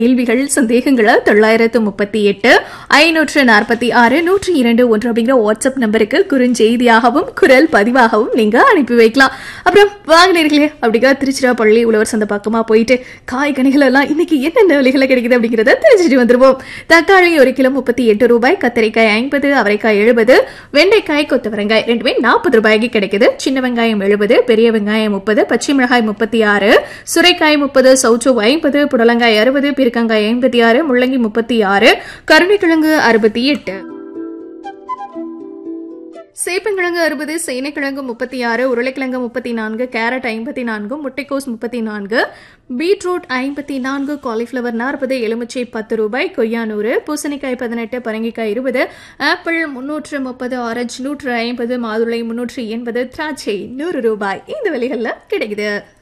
கேள்விகள் சந்தேகங்களை தொள்ளாயிரத்து முப்பத்தி எட்டு ஐநூற்று நாற்பத்தி ஆறு நூற்றி இரண்டு ஒன்று அப்படிங்கிற வாட்ஸ்அப் நம்பருக்கு குறுஞ்செய்தியாகவும் குரல் பதிவாகவும் நீங்க அனுப்பி வைக்கலாம் அப்புறம் வாங்கினீர்களே அப்படிங்கிற திருச்சிராப்பள்ளி உழவர் சந்தை பக்கமா போயிட்டு காய்கனிகள் எல்லாம் இன்னைக்கு என்னென்ன விலைகளை கிடைக்குது அப்படிங்கறத தெரிஞ்சுட்டு வந்துருவோம் தக்காளி ஒரு கிலோ முப்பத்தி எட்டு ரூபாய் கத்திரிக்காய் ஐம்பது அவரைக்காய் எழுபது வெண்டைக்காய் கொத்தவரங்காய் ரெண்டுமே நாற்பது ரூபாய்க்கு கிடைக்குது சின்ன வெங்காயம் எழுபது பெரிய வெங்காயம் முப்பது பச்சை மிளகாய் முப்பத்தி ஆறு சுரைக்காய் முப்பது சௌச்சோ ஐம்பது புடலங்காய் அறுபது பீர்க்கங்காய் ஐம்பத்தி ஆறு முள்ளங்கி முப்பத்தி ஆறு கருணைக்கிழங்கு அறுபத்தி எட்டு சேப்பங்கிழங்கு அறுபது சேனைக்கிழங்கு முப்பத்தி ஆறு உருளைக்கிழங்கு முப்பத்தி நான்கு கேரட் ஐம்பத்தி நான்கு முட்டைக்கோஸ் முப்பத்தி நான்கு பீட்ரூட் ஐம்பத்தி நான்கு காலிஃப்ளவர் நாற்பது எலுமிச்சை பத்து ரூபாய் கொய்யா நூறு பூசணிக்காய் பதினெட்டு பரங்கிக்காய் இருபது ஆப்பிள் முன்னூற்று முப்பது ஆரஞ்சு நூற்று ஐம்பது மாதுளை முன்னூற்று எண்பது திராட்சை நூறு ரூபாய் இந்த விலைகள்ல கிடைக்குது